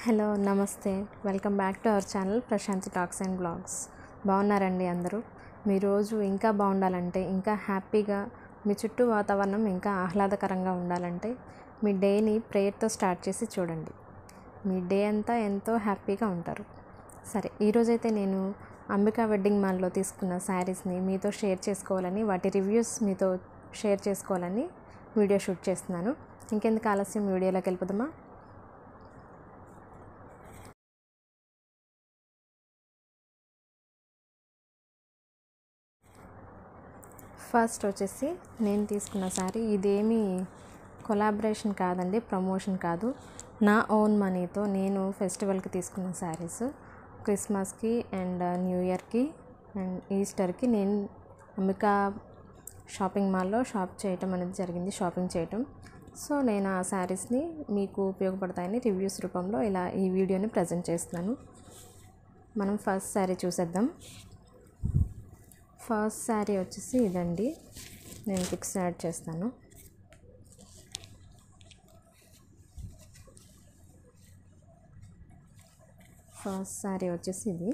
Hello నమస్తే welcome back to our channel Prashanthi talks and blogs బాగున్నారండి అందరూ మీ రోజు ఇంకా బాగుండాలంటే ఇంకా హ్యాపీగా మీ చుట్టూ వాతావరణం ఇంకా ఆహ్లాదకరంగా ఉండాలంటే మీ డేని ప్రేయర్తో స్టార్ట్ చేసి చూడండి మీ డే అంతా ఎంతో హ్యాపీగా ఉంటారు సరే ఈరోజైతే నేను అంబికా వెడ్డింగ్ మాల్లో తీసుకున్న శారీస్ని మీతో షేర్ చేసుకోవాలని వాటి రివ్యూస్ మీతో షేర్ చేసుకోవాలని వీడియో షూట్ చేస్తున్నాను ఇంకెందుకు ఆలస్యం వీడియోలోకి వెళ్ళిపోదామా ఫస్ట్ వచ్చేసి నేను తీసుకున్న శారీ ఇదేమి కొలాబరేషన్ కాదండి ప్రమోషన్ కాదు నా ఓన్ మనీతో నేను ఫెస్టివల్కి తీసుకున్న శారీస్ క్రిస్మస్కి అండ్ న్యూ ఇయర్కి అండ్ ఈస్టర్కి నేను అంబికా షాపింగ్ మాల్లో షాప్ చేయటం అనేది జరిగింది షాపింగ్ చేయటం సో నేను ఆ శారీస్ని మీకు ఉపయోగపడతాయని రివ్యూస్ రూపంలో ఇలా ఈ వీడియోని ప్రజెంట్ చేస్తున్నాను మనం ఫస్ట్ శారీ చూసేద్దాం ఫస్ట్ శారీ వచ్చేసి ఇదండి నేను పిక్స్ యాడ్ చేస్తాను ఫస్ట్ శారీ వచ్చేసి ఇది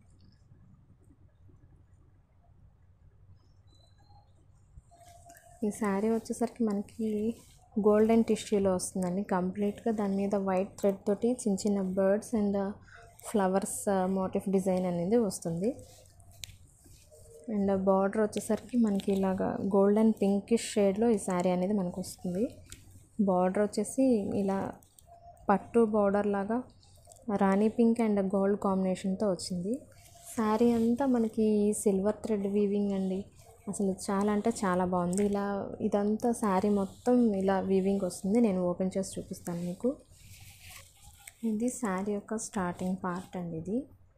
ఈ శారీ వచ్చేసరికి మనకి గోల్డెన్ టిష్యూలో వస్తుందండి కంప్లీట్గా దాని మీద వైట్ థ్రెడ్ తోటి చిన్న చిన్న birds and flowers motif design అనేది వస్తుంది అండ్ బార్డర్ వచ్చేసరికి మనకి ఇలాగా గోల్డెన్ పింకిష్ షేడ్లో ఈ శారీ అనేది మనకు వస్తుంది బార్డర్ వచ్చేసి ఇలా పట్టు బార్డర్ లాగా రాణి పింక్ అండ్ గోల్డ్ కాంబినేషన్తో వచ్చింది శారీ అంతా మనకి సిల్వర్ థ్రెడ్ వీవింగ్ అండి అసలు చాలా అంటే చాలా బాగుంది ఇలా ఇదంతా శారీ మొత్తం ఇలా వీవింగ్ వస్తుంది నేను ఓపెన్ చేసి చూపిస్తాను మీకు ఇది శారీ యొక్క స్టార్టింగ్ పార్ట్ అండి ఇది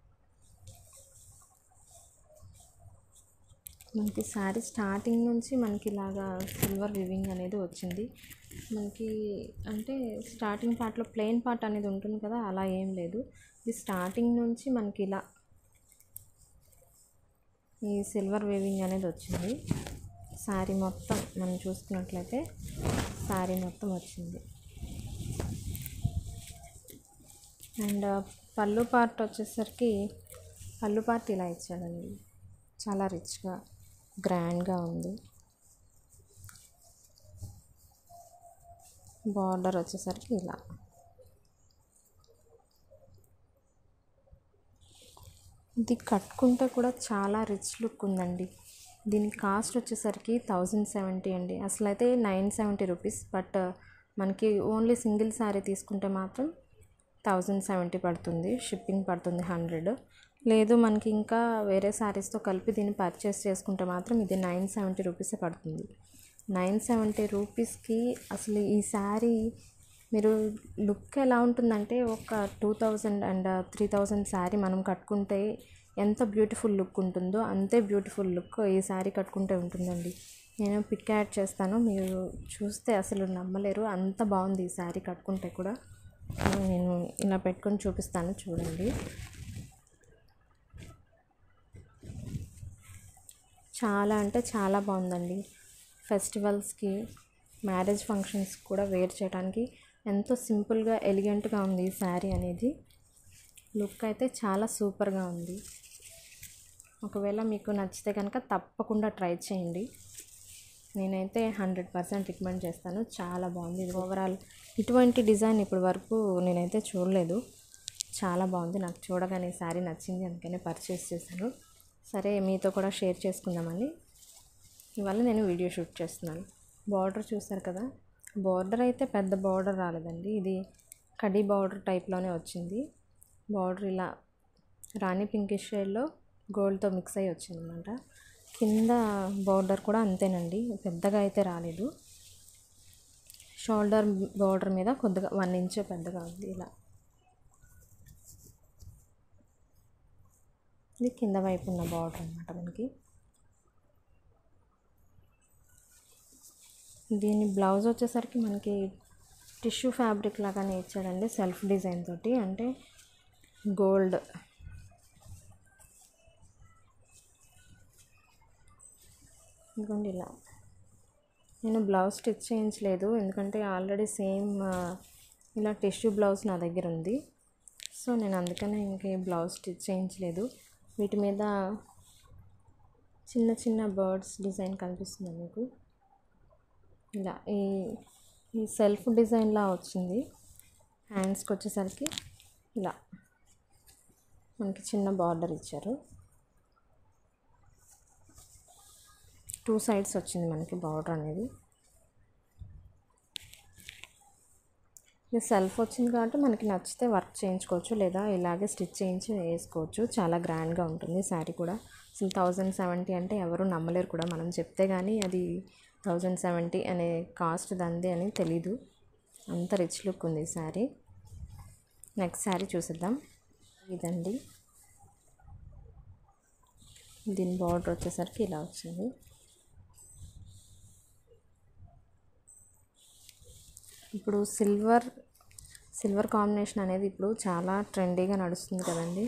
మనకి శారీ స్టార్టింగ్ నుంచి మనకి ఇలాగా సిల్వర్ వివింగ్ అనేది వచ్చింది మనకి అంటే స్టార్టింగ్ పార్ట్లో ప్లెయిన్ పార్ట్ అనేది ఉంటుంది కదా అలా ఏం లేదు ఇది స్టార్టింగ్ నుంచి మనకి ఇలా ఈ సిల్వర్ వేవింగ్ అనేది వచ్చింది శారీ మొత్తం మనం చూసుకున్నట్లయితే శారీ మొత్తం వచ్చింది అండ్ పళ్ళు పార్ట్ వచ్చేసరికి పళ్ళు పార్ట్ ఇలా ఇచ్చాడండి చాలా రిచ్గా గ్రాండ్గా ఉంది బార్డర్ వచ్చేసరికి ఇలా ఇది కట్టుకుంటే కూడా చాలా రిచ్ లుక్ ఉందండి దీని కాస్ట్ వచ్చేసరికి థౌజండ్ సెవెంటీ అండి అసలు అయితే నైన్ సెవెంటీ రూపీస్ బట్ మనకి ఓన్లీ సింగిల్ శారీ తీసుకుంటే మాత్రం థౌజండ్ సెవెంటీ పడుతుంది షిప్పింగ్ పడుతుంది హండ్రెడ్ లేదు మనకి ఇంకా వేరే శారీస్తో కలిపి దీన్ని పర్చేస్ చేసుకుంటే మాత్రం ఇది నైన్ సెవెంటీ రూపీసే పడుతుంది నైన్ సెవెంటీ రూపీస్కి అసలు ఈ శారీ మీరు లుక్ ఎలా ఉంటుందంటే ఒక two thousand and three thousand sari మనం కట్టుకుంటే ఎంత బ్యూటిఫుల్ లుక్ ఉంటుందో అంతే బ్యూటిఫుల్ లుక్ ఈ శారీ కట్టుకుంటే ఉంటుందండి నేను పిక్ యాడ్ చేస్తాను మీరు చూస్తే అసలు నమ్మలేరు అంత బాగుంది ఈ శారీ కట్టుకుంటే కూడా నేను ఇలా పెట్టుకొని చూపిస్తాను చూడండి చాలా అంటే చాలా బాగుందండి ఫెస్టివల్స్కి మ్యారేజ్ ఫంక్షన్స్ కూడా వేర్ చేయడానికి ఎంతో సింపుల్గా ఎలిగెంట్గా ఉంది ఈ శారీ అనేది లుక్ అయితే చాలా సూపర్గా ఉంది ఒకవేళ మీకు నచ్చితే కనుక తప్పకుండా ట్రై చేయండి నేనైతే హండ్రెడ్ పర్సెంట్ రికమెండ్ చేస్తాను చాలా బాగుంది ఇది ఓవరాల్ ఇటువంటి డిజైన్ ఇప్పటి వరకు నేనైతే చూడలేదు చాలా బాగుంది నాకు చూడగానే ఈ శారీ నచ్చింది అందుకనే పర్చేస్ చేశాను సరే మీతో కూడా షేర్ చేసుకుందామని ఇవాళ నేను వీడియో షూట్ చేస్తున్నాను బార్డర్ చూసారు కదా బార్డర్ అయితే పెద్ద బార్డర్ రాలేదండి ఇది కడీ బార్డర్ టైప్లోనే వచ్చింది బార్డర్ ఇలా రాణి పింకిష్ షేడ్లో గోల్డ్తో మిక్స్ అయ్యి వచ్చింది అనమాట కింద బార్డర్ కూడా అంతేనండి పెద్దగా అయితే రాలేదు షోల్డర్ బార్డర్ మీద కొద్దిగా వన్ ఇంచ్ పెద్దగా ఉంది ఇలా ఇది కింద వైపు ఉన్న బార్డర్ అనమాట మనకి దీని బ్లౌజ్ వచ్చేసరికి మనకి టిష్యూ ఫ్యాబ్రిక్ లాగానే ఇచ్చాడండి సెల్ఫ్ డిజైన్ తోటి అంటే గోల్డ్ ఇంకోండి ఇలా నేను బ్లౌజ్ స్టిచ్ చేయించలేదు ఎందుకంటే ఆల్రెడీ సేమ్ ఇలా టిష్యూ బ్లౌజ్ నా దగ్గర ఉంది సో నేను అందుకనే ఇంకే బ్లౌజ్ స్టిచ్ చేయించలేదు వీటి మీద చిన్న చిన్న బర్డ్స్ డిజైన్ కనిపిస్తుంది మీకు ఇలా ఈ ఈ సెల్ఫ్ డిజైన్లా వచ్చింది హ్యాండ్స్కి వచ్చేసరికి ఇలా మనకి చిన్న బార్డర్ ఇచ్చారు టూ సైడ్స్ వచ్చింది మనకి బార్డర్ అనేది ఇది సెల్ఫ్ వచ్చింది కాబట్టి మనకి నచ్చితే వర్క్ చేయించుకోవచ్చు లేదా ఇలాగే స్టిచ్ చేయించి వేసుకోవచ్చు చాలా గ్రాండ్గా ఉంటుంది శారీ కూడా అసలు థౌజండ్ సెవెంటీ అంటే ఎవరు నమ్మలేరు కూడా మనం చెప్తే కానీ అది థౌజండ్ సెవెంటీ అనే కాస్ట్ దంది అని తెలీదు అంత రిచ్ లుక్ ఉంది ఈ శారీ నెక్స్ట్ శారీ చూసేద్దాం ఇదండి దీని బార్డర్ వచ్చేసరికి ఇలా వచ్చింది ఇప్పుడు సిల్వర్ సిల్వర్ కాంబినేషన్ అనేది ఇప్పుడు చాలా ట్రెండీగా నడుస్తుంది కదండి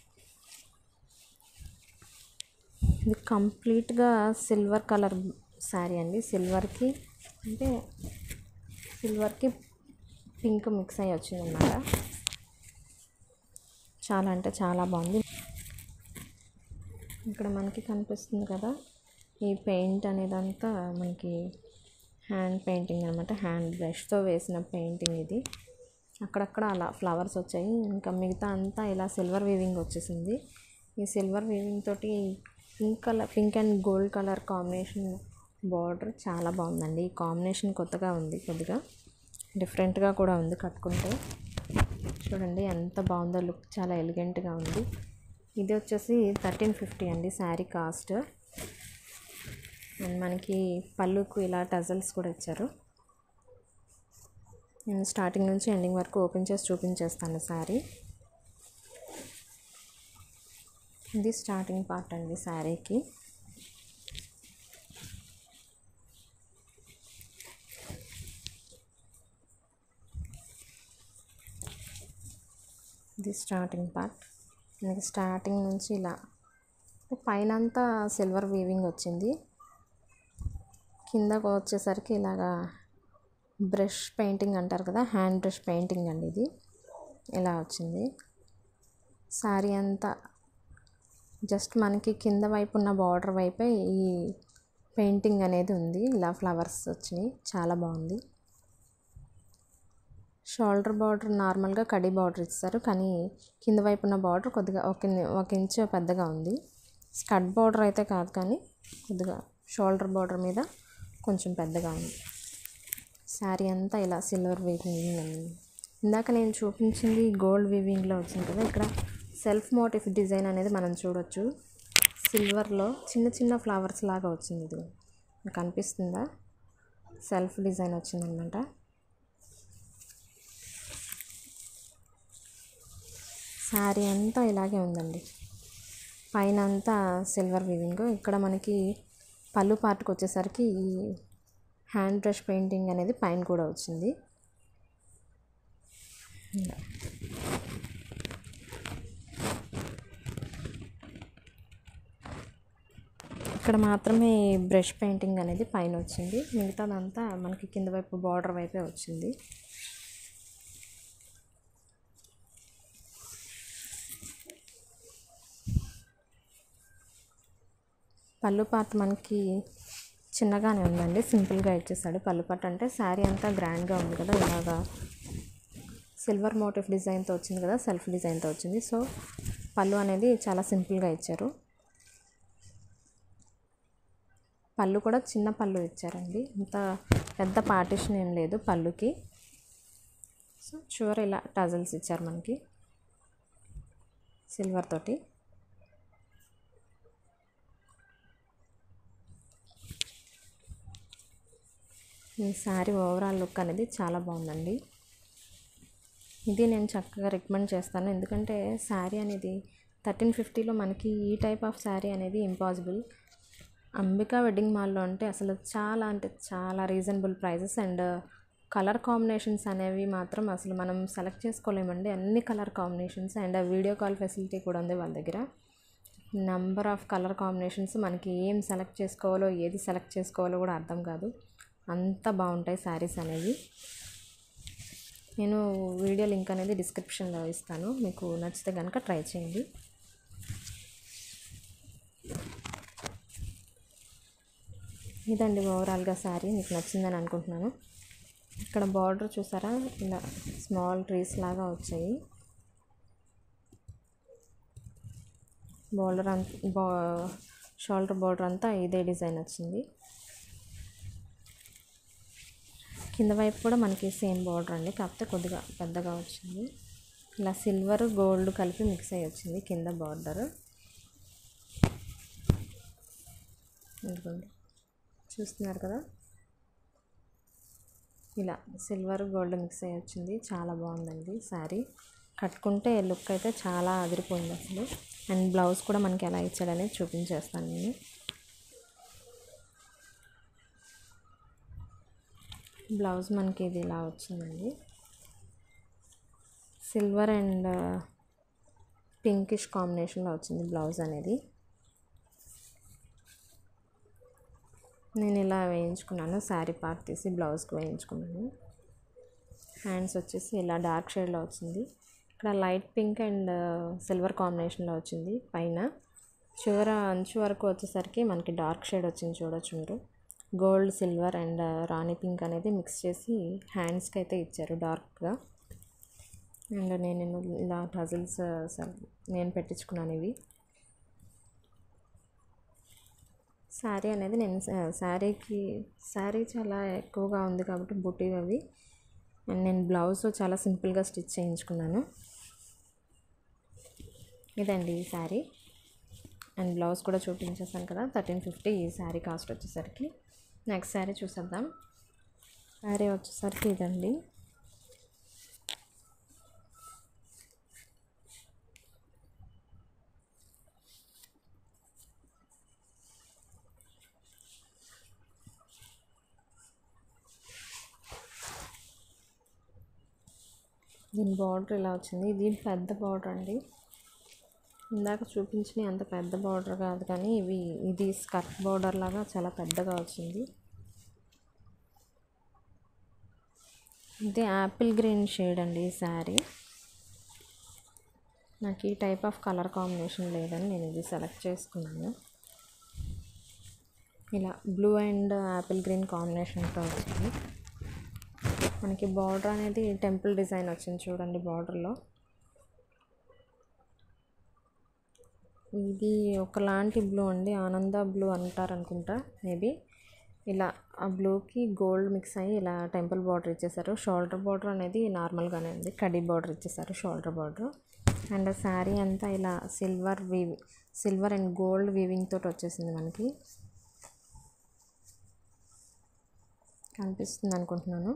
ఇది కంప్లీట్గా సిల్వర్ కలర్ శారీ అండి సిల్వర్కి అంటే సిల్వర్కి పింక్ మిక్స్ అయ్యి వచ్చిందన్నమాట చాలా అంటే చాలా బాగుంది ఇక్కడ మనకి కనిపిస్తుంది కదా ఈ పెయింట్ అనేదంతా మనకి హ్యాండ్ పెయింటింగ్ అనమాట హ్యాండ్ బ్రష్తో వేసిన పెయింటింగ్ ఇది అక్కడక్కడ అలా ఫ్లవర్స్ వచ్చాయి ఇంకా మిగతా అంతా ఇలా సిల్వర్ వీవింగ్ వచ్చేసింది ఈ సిల్వర్ వీవింగ్ తోటి pink colour pink and gold colour combination border చాలా బాగుందండి ఈ కాంబినేషన్ కొత్తగా ఉంది కొద్దిగా డిఫరెంట్గా కూడా ఉంది కట్టుకుంటే చూడండి ఎంత బాగుందో లుక్ చాలా ఎలిగెంట్గా ఉంది ఇది వచ్చేసి థర్టీన్ ఫిఫ్టీ అండి శారీ కాస్ట్ అండ్ మనకి పళ్ళుకు ఇలా టజల్స్ కూడా ఇచ్చారు నేను స్టార్టింగ్ నుంచి ఎండింగ్ వరకు ఓపెన్ చేసి చూపించేస్తాను శారీ ఇది స్టార్టింగ్ పార్ట్ అండి శారీకి ఇది స్టార్టింగ్ పార్ట్ మనకి స్టార్టింగ్ నుంచి ఇలా పైన అంతా సిల్వర్ వీవింగ్ వచ్చింది కిందకు వచ్చేసరికి ఇలాగా బ్రష్ పెయింటింగ్ అంటారు కదా హ్యాండ్ బ్రష్ పెయింటింగ్ అండి ఇది ఇలా వచ్చింది శారీ అంతా జస్ట్ మనకి కింద వైపు ఉన్న బార్డర్ వైపే ఈ పెయింటింగ్ అనేది ఉంది ఇలా ఫ్లవర్స్ వచ్చినాయి చాలా బాగుంది షోల్డర్ బార్డర్ నార్మల్గా కడి బార్డర్ ఇస్తారు కానీ కింద వైపు ఉన్న బార్డర్ కొద్దిగా ఒక ఒక ఇంచు పెద్దగా ఉంది స్కట్ బార్డర్ అయితే కాదు కానీ కొద్దిగా షోల్డర్ బార్డర్ మీద కొంచెం పెద్దగా ఉంది శారీ అంతా ఇలా సిల్వర్ వీవింగ్ ఉంది ఇందాక నేను చూపించింది గోల్డ్ వీవింగ్లో వచ్చింది కదా ఇక్కడ సెల్ఫ్ మోటిఫ్ డిజైన్ అనేది మనం చూడొచ్చు సిల్వర్లో చిన్న చిన్న ఫ్లవర్స్ లాగా వచ్చింది ఇది మీకు అనిపిస్తుందా సెల్ఫ్ డిజైన్ వచ్చిందనమాట శారీ అంతా ఇలాగే ఉందండి పైన అంతా సిల్వర్ వీవింగ్ ఇక్కడ మనకి పళ్ళు పార్ట్కి వచ్చేసరికి ఈ హ్యాండ్ బ్రష్ పెయింటింగ్ అనేది పైన కూడా వచ్చింది ఇలా. ఇక్కడ మాత్రమే బ్రష్ పెయింటింగ్ అనేది పైన వచ్చింది మిగతాదంతా మనకి కింద వైపు బార్డర్ వైపే వచ్చింది పళ్ళు పార్ట్ మనకి చిన్నగానే ఉందండి సింపుల్గా ఇచ్చేసాడు పళ్ళు పార్ట్ అంటే శారీ అంతా గ్రాండ్గా ఉంది కదా ఇలాగా సిల్వర్ మోటివ్ డిజైన్తో వచ్చింది కదా సెల్ఫ్ డిజైన్తో వచ్చింది సో పళ్ళు అనేది చాలా సింపుల్గా ఇచ్చారు పళ్ళు కూడా చిన్న పళ్ళు ఇచ్చారండి ఇంత పెద్ద పార్టిషన్ ఏం లేదు పళ్ళుకి సో షూర్ ఇలా టజల్స్ ఇచ్చారు మనకి సిల్వర్ తోటి ఈ శారీ ఓవరాల్ లుక్ అనేది చాలా బాగుందండి ఇది నేను చక్కగా రికమెండ్ చేస్తాను ఎందుకంటే శారీ అనేది థర్టీన్ ఫిఫ్టీలో మనకి ఈ టైప్ ఆఫ్ శారీ అనేది ఇంపాసిబుల్ అంబికా వెడ్డింగ్ మాల్లో అంటే అసలు చాలా అంటే చాలా reasonable prices and colour combinations అనేవి మాత్రం అసలు మనం సెలెక్ట్ చేసుకోలేమండి అన్ని colour combinations and video call facility కూడా ఉంది వాళ్ళ దగ్గర నంబర్ ఆఫ్ కలర్ కాంబినేషన్స్ మనకి ఏం సెలెక్ట్ చేసుకోవాలో ఏది సెలెక్ట్ చేసుకోవాలో కూడా అర్థం కాదు అంత బాగుంటాయి శారీస్ అనేవి నేను వీడియో లింక్ అనేది డిస్క్రిప్షన్లో ఇస్తాను మీకు నచ్చితే కనుక ట్రై చేయండి ఇదండి ఓవరాల్గా శారీ మీకు నచ్చిందని అనుకుంటున్నాను ఇక్కడ బార్డర్ చూసారా ఇలా స్మాల్ ట్రీస్ లాగా వచ్చాయి బార్డర్ అంత బా షోల్డర్ బార్డర్ అంతా ఇదే డిజైన్ వచ్చింది కింద వైపు కూడా మనకి సేమ్ బార్డర్ అండి కాకపోతే కొద్దిగా పెద్దగా వచ్చింది ఇలా సిల్వర్ గోల్డ్ కలిపి మిక్స్ అయ్యి వచ్చింది కింద బార్డర్ ఇదిగోండి చూస్తున్నారు కదా ఇలా సిల్వర్ గోల్డ్ మిక్స్ అయ్యి వచ్చింది చాలా బాగుందండి శారీ కట్టుకుంటే లుక్ అయితే చాలా అదిరిపోయింది అసలు అండ్ బ్లౌజ్ కూడా మనకి ఎలా ఇచ్చాడనేది చూపించేస్తాను నేను బ్లౌజ్ మనకి ఇది ఇలా వచ్చిందండి సిల్వర్ అండ్ పింకిష్ కాంబినేషన్లో వచ్చింది బ్లౌజ్ అనేది నేను ఇలా వేయించుకున్నాను శారీ పార్ట్ తీసి బ్లౌజ్కి వేయించుకున్నాను హ్యాండ్స్ వచ్చేసి ఇలా డార్క్ షేడ్లో వచ్చింది ఇక్కడ లైట్ పింక్ అండ్ సిల్వర్ కాంబినేషన్లో వచ్చింది పైన చివర అంచు వరకు వచ్చేసరికి మనకి డార్క్ షేడ్ వచ్చింది చూడొచ్చు మీరు gold silver and rani pink అనేది మిక్స్ చేసి హ్యాండ్స్కి అయితే ఇచ్చారు డార్క్గా అండ్ నేను ఇలా టజిల్స్ నేను పెట్టించుకున్నాను ఇవి శారీ అనేది నేను శారీకి శారీ చాలా ఎక్కువగా ఉంది కాబట్టి బుట్టి అవి అండ్ నేను బ్లౌజ్ చాలా సింపుల్గా స్టిచ్ చేయించుకున్నాను ఇదండి ఈ శారీ అండ్ బ్లౌజ్ కూడా చూపించేసాను కదా థర్టీన్ ఫిఫ్టీ ఈ శారీ కాస్ట్ వచ్చేసరికి నెక్స్ట్ శారీ చూసేద్దాం శారీ వచ్చేసరికి ఇదండి దీని బార్డర్ ఇలా వచ్చింది ఇది పెద్ద బార్డర్ అండి ఇందాక చూపించిన అంత పెద్ద బార్డర్ కాదు కానీ ఇవి ఇది స్కర్ట్ బార్డర్ లాగా చాలా పెద్దగా వచ్చింది ఇది యాపిల్ గ్రీన్ షేడ్ అండి ఈ శారీ నాకు ఈ టైప్ ఆఫ్ కలర్ కాంబినేషన్ లేదని నేను ఇది సెలెక్ట్ చేసుకున్నాను ఇలా బ్లూ అండ్ యాపిల్ గ్రీన్ కాంబినేషన్తో వచ్చింది మనకి బార్డర్ అనేది టెంపుల్ డిజైన్ వచ్చింది చూడండి బార్డర్లో ఇది ఒకలాంటి బ్లూ అండి ఆనంద బ్లూ అంటారు అనుకుంటా మేబీ ఇలా ఆ బ్లూకి గోల్డ్ మిక్స్ అయ్యి ఇలా టెంపుల్ బార్డర్ ఇచ్చేసారు షోల్డర్ బార్డర్ అనేది నార్మల్గానే ఉంది కడీ బార్డర్ ఇచ్చేసారు షోల్డర్ బార్డర్ అండ్ శారీ అంతా ఇలా silver weave silver and gold weaving తోటి వచ్చేసింది మనకి కనిపిస్తుంది అనుకుంటున్నాను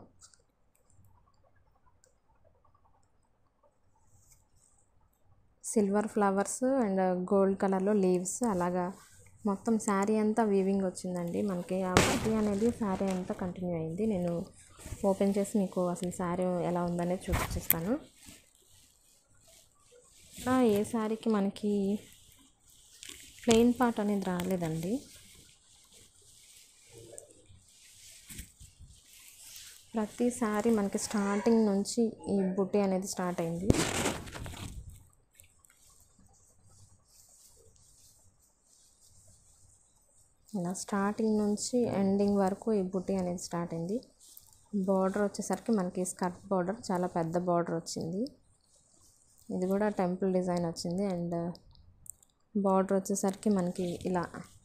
సిల్వర్ ఫ్లవర్స్ అండ్ గోల్డ్ కలర్లో లీవ్స్ అలాగా మొత్తం శారీ అంతా వీవింగ్ వచ్చిందండి మనకి ఆ బుట్టి అనేది శారీ అంతా కంటిన్యూ అయింది నేను ఓపెన్ చేసి మీకు అసలు శారీ ఎలా ఉందనేది చూపించేస్తాను ఏ శారీకి మనకి ప్లెయిన్ పార్ట్ అనేది రాలేదండి ప్రతి శారీ మనకి స్టార్టింగ్ నుంచి ఈ బుట్టి అనేది స్టార్ట్ అయింది ఇలా స్టార్టింగ్ నుంచి ఎండింగ్ వరకు ఈ బుట్టి అనేది స్టార్ట్ అయింది బార్డర్ వచ్చేసరికి మనకి స్కర్ట్ బార్డర్ చాలా పెద్ద బార్డర్ వచ్చింది ఇది కూడా టెంపుల్ డిజైన్ వచ్చింది అండ్ బార్డర్ వచ్చేసరికి మనకి ఇలా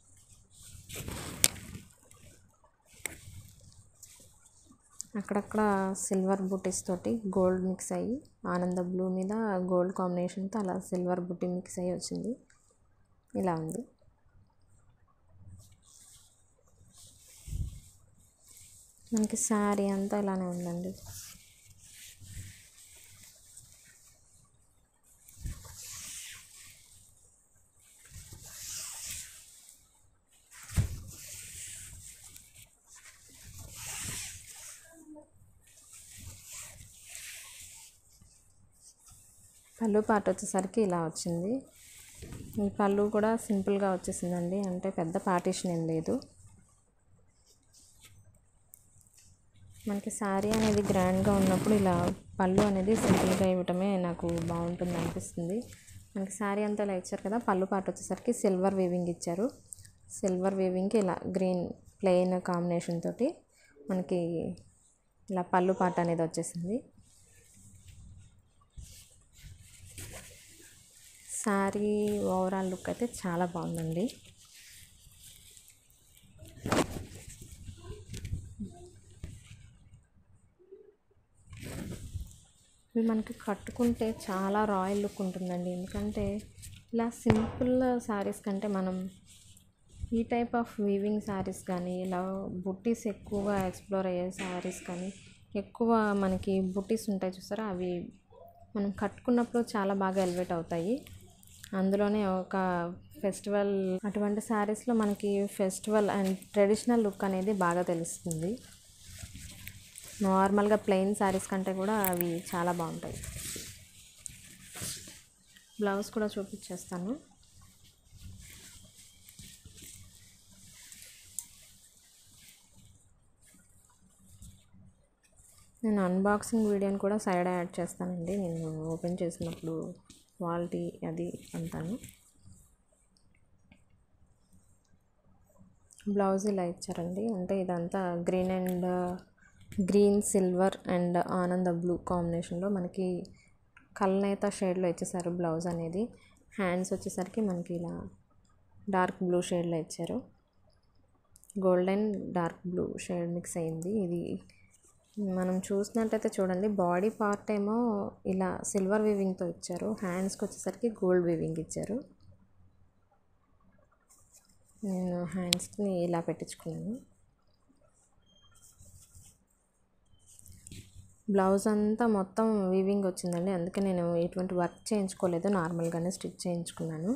అక్కడక్కడ సిల్వర్ బుటీస్ తోటి గోల్డ్ మిక్స్ అయ్యి ఆనంద బ్లూ మీద గోల్డ్ కాంబినేషన్తో అలా సిల్వర్ బుట్టి మిక్స్ అయ్యి వచ్చింది ఇలా ఉంది మనకి శారీ అంతా ఇలానే ఉందండి పళ్ళు పాట వచ్చేసరికి ఇలా వచ్చింది ఈ పళ్ళు కూడా సింపుల్గా వచ్చేసిందండి అంటే పెద్ద పార్టీషన్ ఏం లేదు మనకి శారీ అనేది గ్రాండ్గా ఉన్నప్పుడు ఇలా పళ్ళు అనేది సింపుల్గా ఇవ్వటమే నాకు బాగుంటుంది అనిపిస్తుంది మనకి శారీ అంతా ఇలా ఇచ్చారు కదా పళ్ళు పాట వచ్చేసరికి సిల్వర్ వీవింగ్ ఇచ్చారు సిల్వర్ వీవింగ్కి ఇలా గ్రీన్ ప్లెయిన్ కాంబినేషన్ తోటి మనకి ఇలా పళ్ళు పాట అనేది వచ్చేసింది శారీ ఓవరాల్ లుక్ అయితే చాలా బాగుందండి ఇవి మనకి కట్టుకుంటే చాలా రాయల్ లుక్ ఉంటుందండి ఎందుకంటే ఇలా సింపుల్ శారీస్ కంటే మనం ఈ టైప్ ఆఫ్ వీవింగ్ శారీస్ కానీ ఇలా బుట్టీస్ ఎక్కువగా ఎక్స్ప్లోర్ అయ్యే శారీస్ కానీ ఎక్కువ మనకి బుట్టీస్ ఉంటాయి చూసారా అవి మనం కట్టుకున్నప్పుడు చాలా బాగా ఎలివేట్ అవుతాయి అందులోనే ఒక ఫెస్టివల్ అటువంటి శారీస్లో మనకి ఫెస్టివల్ అండ్ ట్రెడిషనల్ లుక్ అనేది బాగా తెలుస్తుంది నార్మల్గా ప్లెయిన్ శారీస్ కంటే కూడా అవి చాలా బాగుంటాయి బ్లౌజ్ కూడా చూపించేస్తాను నేను అన్బాక్సింగ్ వీడియోని కూడా సైడ్ యాడ్ చేస్తానండి నేను ఓపెన్ చేసినప్పుడు క్వాలిటీ అది అంతాను బ్లౌజ్ ఇలా ఇచ్చారండి అంటే ఇదంతా green and green silver and ఆనంద బ్లూ కాంబినేషన్లో మనకి కల్నేత షేడ్లో ఇచ్చేసారు బ్లౌజ్ అనేది హ్యాండ్స్ వచ్చేసరికి మనకి ఇలా డార్క్ బ్లూ షేడ్లో ఇచ్చారు golden dark blue shade mix అయింది ఇది మనం చూసినట్టయితే చూడండి బాడీ పార్ట్ ఏమో ఇలా సిల్వర్ వీవింగ్తో ఇచ్చారు హ్యాండ్స్కి వచ్చేసరికి గోల్డ్ వీవింగ్ ఇచ్చారు నేను హ్యాండ్స్ని ఇలా పెట్టించుకున్నాను బ్లౌజ్ అంతా మొత్తం వీవింగ్ వచ్చిందండి అందుకే నేను ఎటువంటి వర్క్ చేయించుకోలేదు నార్మల్గానే స్టిచ్ చేయించుకున్నాను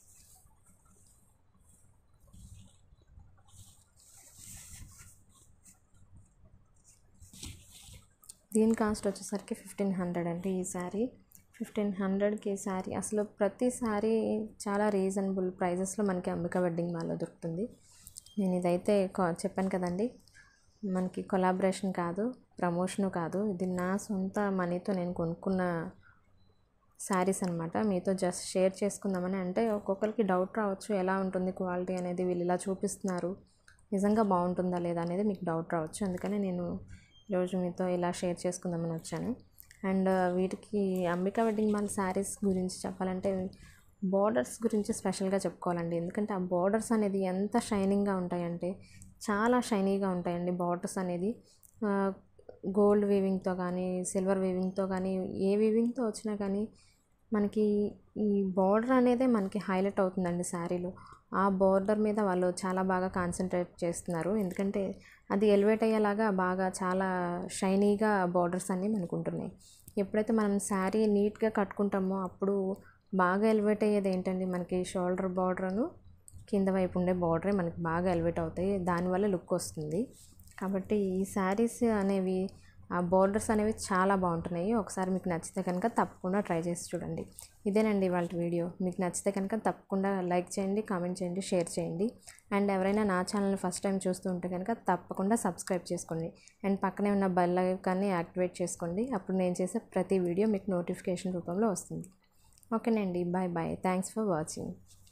దీని కాస్ట్ వచ్చేసరికి ఫిఫ్టీన్ హండ్రెడ్ అండి ఈ శారీ ఫిఫ్టీన్ హండ్రెడ్కి శారీ అసలు ప్రతి శారీ చాలా రీజనబుల్ ప్రైజెస్లో మనకి అంబికా వెడ్డింగ్ మాల్లో దొరుకుతుంది నేను ఇదైతే కా- చెప్పాను కదండి మనకి కొలాబరేషన్ కాదు ప్రమోషను కాదు ఇది నా సొంత మనీతో నేను కొనుక్కున్న శారీస్ అనమాట మీతో జస్ట్ షేర్ చేసుకుందామని అంటే ఒక్కొక్కరికి డౌట్ రావచ్చు ఎలా ఉంటుంది క్వాలిటీ అనేది వీళ్ళు ఇలా చూపిస్తున్నారు నిజంగా బాగుంటుందా లేదా అనేది మీకు డౌట్ రావచ్చు అందుకని నేను ఈరోజు మీతో ఇలా షేర్ చేసుకుందామని వచ్చాను అండ్ వీటికి అంబికా వెడ్డింగ్ మాల్ శారీస్ గురించి చెప్పాలంటే బార్డర్స్ గురించి స్పెషల్గా చెప్పుకోవాలండి ఎందుకంటే ఆ బార్డర్స్ అనేది ఎంత షైనింగ్గా ఉంటాయంటే చాలా షైనీగా ఉంటాయండి బార్డర్స్ అనేది గోల్డ్ వీవింగ్తో కానీ సిల్వర్ వీవింగ్తో కానీ ఏ వీవింగ్తో వచ్చినా కానీ మనకి ఈ బార్డర్ అనేదే మనకి హైలైట్ అవుతుందండి శారీలో ఆ బార్డర్ మీద వాళ్ళు చాలా బాగా కాన్సన్ట్రేట్ చేస్తున్నారు ఎందుకంటే అది ఎలివేట్ అయ్యేలాగా బాగా చాలా షైనీగా బార్డర్స్ అన్నీ మనకు ఉంటున్నాయి ఎప్పుడైతే మనం శారీ నీట్గా కట్టుకుంటామో అప్పుడు బాగా ఎలివేట్ అయ్యేది ఏంటండి మనకి షోల్డర్ బార్డర్ను కింద వైపు ఉండే బార్డరే మనకి బాగా ఎలివేట్ అవుతాయి దానివల్ల లుక్ వస్తుంది కాబట్టి ఈ శారీస్ అనేవి ఆ బార్డర్స్ అనేవి చాలా బాగుంటున్నాయి ఒకసారి మీకు నచ్చితే కనుక తప్పకుండా ట్రై చేసి చూడండి ఇదేనండి వాళ్ళ వీడియో మీకు నచ్చితే కనుక తప్పకుండా లైక్ చేయండి కామెంట్ చేయండి షేర్ చేయండి అండ్ ఎవరైనా నా ఛానల్ని ఫస్ట్ టైం చూస్తూ ఉంటే కనుక తప్పకుండా సబ్స్క్రైబ్ చేసుకోండి అండ్ పక్కనే ఉన్న బెల్ ఐకాన్ని యాక్టివేట్ చేసుకోండి అప్పుడు నేను చేసే ప్రతి వీడియో మీకు నోటిఫికేషన్ రూపంలో వస్తుంది ఓకేనండి bye bye thanks for watching